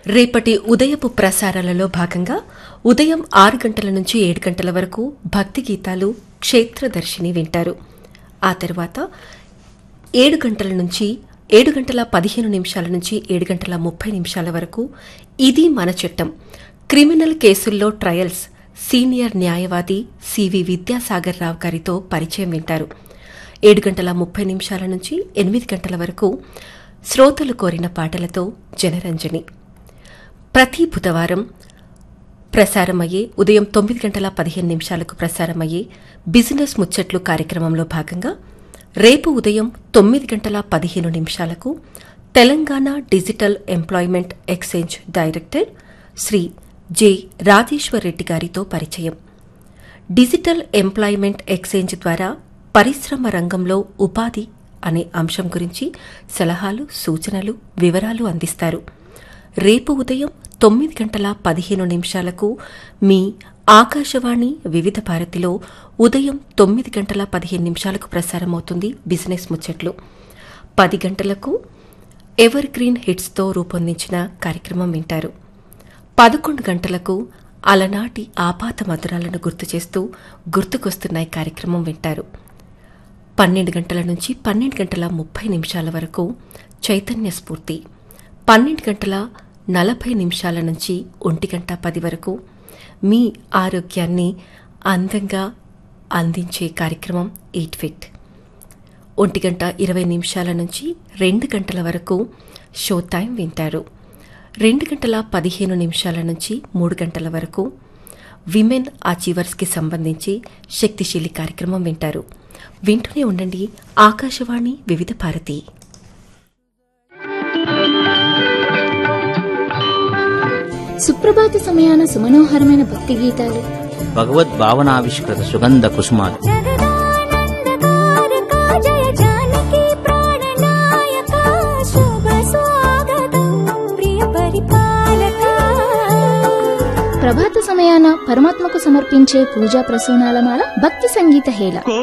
రేపటి ఉదయపు ప్రసారాలలో భాగంగా ఉదయం ఆరు గంటల నుంచి ఏడు గంటల వరకు భక్తి గీతాలు క్షేత్రదర్శిని వింటారు ఆ తర్వాత ఏడు గంటల నుంచి ఏడు గంటల పదిహేను నిమిషాల నుంచి ఏడు గంటల ముప్పై నిమిషాల వరకు ఇది మన చట్టం క్రిమినల్ కేసుల్లో ట్రయల్స్ సీనియర్ న్యాయవాది సివి విద్యాసాగర్ రావు గారితో పరిచయం వింటారు ఏడు గంటల ముప్పై నిమిషాల నుంచి ఎనిమిది గంటల వరకు శ్రోతలు కోరిన పాటలతో జనరంజని ప్రతి బుధవారం ప్రసారమయ్యే ఉదయం తొమ్మిది గంటల పదిహేను నిమిషాలకు ప్రసారమయ్యే బిజినెస్ ముచ్చట్లు కార్యక్రమంలో భాగంగా రేపు ఉదయం తొమ్మిది గంటల పదిహేను నిమిషాలకు Telangana digital employment exchange director Sri J Rajeshwar Reddy గారితో పరిచయం డిజిటల్ ఎంప్లాయ్మెంట్ ఎక్స్చేంజ్ ద్వారా పరిశ్రమ రంగంలో ఉపాధి అనే అంశం గురించి సలహాలు సూచనలు వివరాలు అందిస్తారు రేపు ఉదయం తొమ్మిది గంటల పదిహేను నిమిషాలకు మీ ఆకాశవాణి వివిధ భారతిలో ఉదయం తొమ్మిది గంటల పదిహేను నిమిషాలకు ప్రసారమవుతుంది బిజినెస్ ముచ్చట్లు పది గంటలకు ఎవర్ గ్రీన్ హిట్స్తో రూపొందించిన కార్యక్రమం వింటారు పదకొండు గంటలకు అలనాటి ఆపాత మధురాలను గుర్తు చేస్తూ గుర్తుకొస్తున్నాయి కార్యక్రమం వింటారు పన్నెండు గంటల నుంచి పన్నెండు గంటల ముప్పై నిమిషాల వరకు చైతన్య స్ఫూర్తి పన్నెండు గంటల నలభై నిమిషాల నుంచి ఒంటి గంట పది వరకు మీ ఆరోగ్యాన్ని అందంగా అందించే కార్యక్రమం ఈట్ ఫిట్ ఒంటి గంట ఇరవై నిమిషాల నుంచి రెండు గంటల వరకు షో టైం వింటారు రెండు గంటల పదిహేను నిమిషాల నుంచి మూడు గంటల వరకు విమెన్ అచీవర్స్కి సంబంధించి శక్తిశీలి కార్యక్రమం వింటారు వింటూనే ఉండండి ఆకాశవాణి వివిధ భారతి సుప్రభాత సమయాన సుమనోహరమైన భక్తి గీతాలు భగవద్భావనావిష్కృత సుగంధ కుసుమాలు జగదానందకారకా జయ జానకి ప్రాణనాయక శుభ స్వాగతం ప్రియ పరిపాలక ప్రభాత సమయాన పరమాత్మకు సమర్పించే పూజా ప్రసూనాలమాల భక్తి సంగీత హేళ